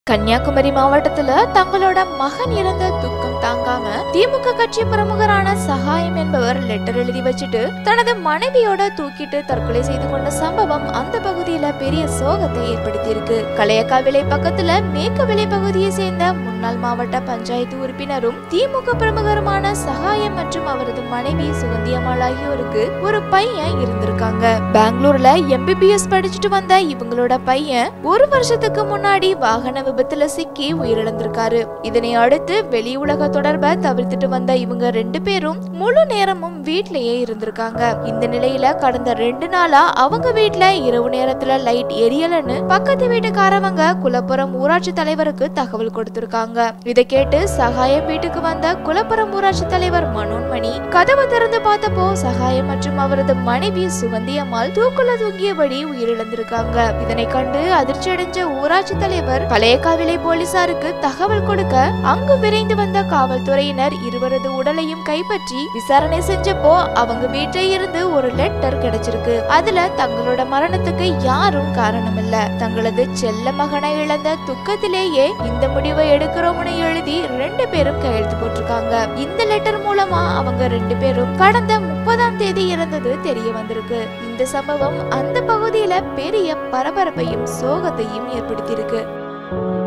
கன்னியாகுமரி மாவட்டத்துல தங்களோட மகன் இறந்த துக்கம் தாங்காம திமுக கட்சி பிரமுகரான சகாயம் என்பவர் லெட்டர் எழுதி வச்சுட்டு தனது மனைவியோட தூக்கிட்டு தற்கொலை செய்து கொண்ட சம்பவம் அந்த பகுதியில பெரிய சோகத்தை ஏற்படுத்தியிருக்கு கலையக்காவிளை பக்கத்துல மேற்குவிளை பகுதியை சேர்ந்த முன்னாள் மாவட்ட பஞ்சாயத்து உறுப்பினரும் திமுக பிரமுகருமான சகாயம் மற்றும் அவரது மனைவி சுகந்தி அம்மாள் ஆகியோருக்கு ஒரு பையன் இருந்திருக்காங்க பெங்களூர்ல எம்பிபிஎஸ் படிச்சுட்டு வந்த இவங்களோட பையன் ஒரு வருஷத்துக்கு முன்னாடி வாகன விபத்துல சிக்கி உயிரிழந்திருக்காரு இதனை அடுத்து வெளி உலக தொடர்பை தவிர்த்துட்டு வந்த இவங்க ரெண்டு பேரும் முழு நேரமும் வீட்லயே இருந்திருக்காங்க இந்த நிலையில கடந்த ரெண்டு நாளா அவங்க வீட்ல இரவு நேரத்துல லைட் எரியலன்னு பக்கத்து வீட்டுக்காரவங்க குலப்புறம் ஊராட்சி தலைவருக்கு தகவல் கொடுத்திருக்காங்க இதை கேட்டு சகாயம் வீட்டுக்கு வந்த குலப்புறம் ஊராட்சி தலைவர் மனோன்மணி கதவை திறந்து பார்த்தப்போ சகாயம் மற்றும் அவரது மனைவி சுகந்தி அம்மாள் தூக்குல தூங்கியபடி உயிரிழந்திருக்காங்க இதனை கண்டு அதிர்ச்சி அடைஞ்ச ஊராட்சி தலைவர் பழையக்காவிளை போலீசாருக்கு தகவல் கொடுக்க அங்கு விரைந்து வந்த காவல்துறையினர் இருவரது உடலையும் கைப்பற்றி விசாரணை செஞ்சப்போ அவங்க வீட்டில இருந்து ஒரு லெட்டர் கிடைச்சிருக்கு அதுல தங்களோட மரணத்துக்கு யாரும் காரணம் இல்ல தங்களது செல்ல மகனை இழந்த துக்கத்திலேயே இந்த முடிவை எடுக்கிறோம்னு எழுதி ரெண்டு பேரும் கையெழுத்து போட்டிருக்காங்க இந்த லெட்டர் மூலமா அவங்க ரெண்டு பேரும் கடந்த முப்பதாம் தேதி இறந்தது தெரிய வந்திருக்கு இந்த சம்பவம் அந்த பகுதியில பெரிய பரபரப்பையும் சோகத்தையும் ஏற்படுத்தியிருக்கு